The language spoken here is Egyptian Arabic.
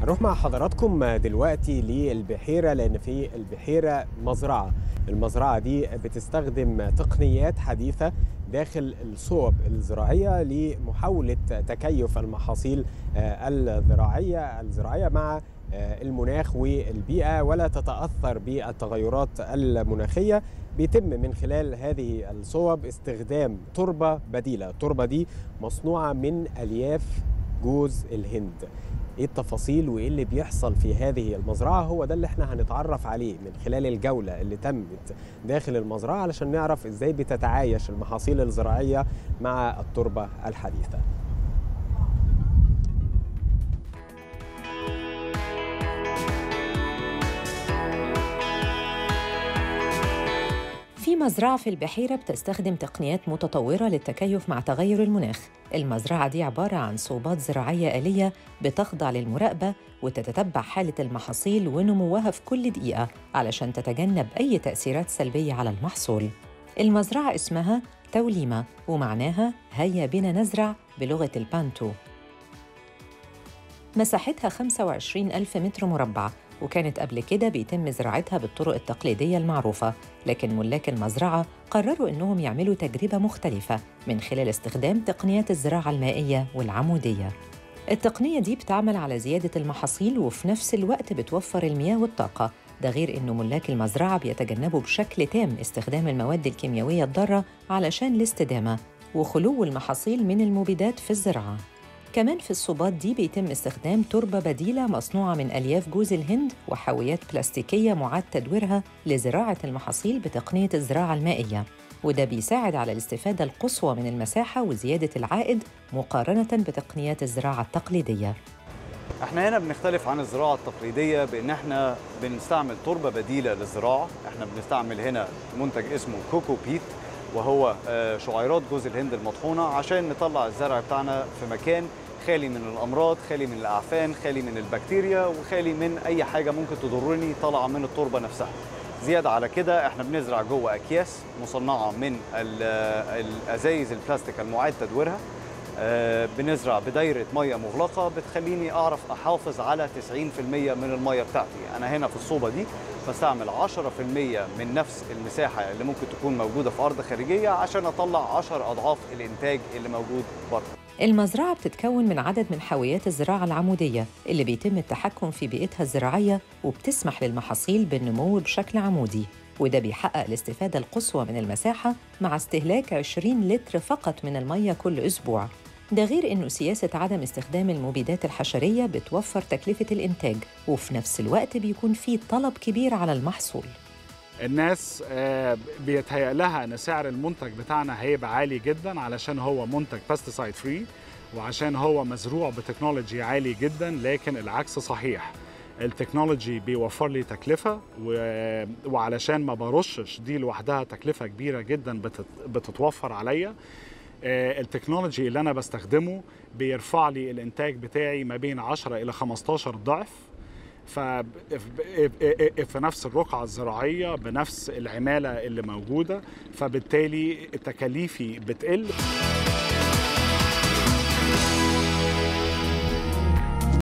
هنروح مع حضراتكم دلوقتي للبحيرة لأن في البحيرة مزرعة المزرعة دي بتستخدم تقنيات حديثة داخل الصوب الزراعية لمحاولة تكيف المحاصيل الزراعية الزراعية مع المناخ والبيئة ولا تتأثر بالتغيرات المناخية بيتم من خلال هذه الصوب استخدام تربة بديلة التربة دي مصنوعة من ألياف جوز الهند ايه التفاصيل وايه اللي بيحصل في هذه المزرعه هو ده اللي احنا هنتعرف عليه من خلال الجوله اللي تمت داخل المزرعه علشان نعرف ازاي بتتعايش المحاصيل الزراعيه مع التربه الحديثه في مزرعة في البحيرة بتستخدم تقنيات متطورة للتكيف مع تغير المناخ المزرعة دي عبارة عن صوبات زراعية آلية بتخضع للمراقبة وتتتبع حالة المحاصيل ونموها في كل دقيقة علشان تتجنب أي تأثيرات سلبية على المحصول المزرعة اسمها توليمة ومعناها هيا بنا نزرع بلغة البانتو مساحتها 25 ألف متر مربع وكانت قبل كده بيتم زراعتها بالطرق التقليدية المعروفة لكن ملاك المزرعة قرروا إنهم يعملوا تجربة مختلفة من خلال استخدام تقنيات الزراعة المائية والعمودية التقنية دي بتعمل على زيادة المحاصيل وفي نفس الوقت بتوفر المياه والطاقة ده غير إنه ملاك المزرعة بيتجنبوا بشكل تام استخدام المواد الكيميائية الضارة علشان الاستدامة وخلو المحاصيل من المبيدات في الزراعة كمان في الصوبات دي بيتم استخدام تربة بديلة مصنوعة من ألياف جوز الهند وحاويات بلاستيكية معاد تدويرها لزراعة المحاصيل بتقنية الزراعة المائية وده بيساعد على الاستفادة القصوى من المساحة وزيادة العائد مقارنة بتقنيات الزراعة التقليدية احنا هنا بنختلف عن الزراعة التقليدية بان احنا بنستعمل تربة بديلة للزراعة احنا بنستعمل هنا منتج اسمه كوكو بيت وهو شعيرات جوز الهند المطحونة عشان نطلع الزرع بتاعنا في مكان خالي من الأمراض خالي من الأعفان خالي من البكتيريا وخالي من أي حاجة ممكن تضرني طالعة من التربة نفسها زيادة على كده احنا بنزرع جوه أكياس مصنعة من الأزايز البلاستيك المعاد تدويرها بنزرع بدايرة مية مغلقة بتخليني أعرف أحافظ على 90% من المية بتاعتي أنا هنا في الصوبة دي بستعمل 10% من نفس المساحة اللي ممكن تكون موجودة في أرض خارجية عشان أطلع 10 أضعاف الإنتاج اللي موجود بره المزرعة بتتكون من عدد من حاويات الزراعة العمودية اللي بيتم التحكم في بيئتها الزراعية وبتسمح للمحاصيل بالنمو بشكل عمودي وده بيحقق الاستفادة القصوى من المساحة مع استهلاك 20 لتر فقط من المية كل أسبوع ده غير إنه سياسة عدم استخدام المبيدات الحشرية بتوفر تكلفة الإنتاج وفي نفس الوقت بيكون في طلب كبير على المحصول الناس بيتهيأ لها ان سعر المنتج بتاعنا هيبقى عالي جدا علشان هو منتج بيستيسايد فري وعشان هو مزروع بتكنولوجي عالي جدا لكن العكس صحيح التكنولوجي بيوفر لي تكلفة و... وعلشان ما برشش دي لوحدها تكلفة كبيرة جدا بتت... بتتوفر عليا التكنولوجي اللي أنا بستخدمه بيرفع لي الإنتاج بتاعي ما بين 10 إلى 15 ضعف في نفس الرقعة الزراعية بنفس العمالة اللي موجودة فبالتالي تكاليفي بتقل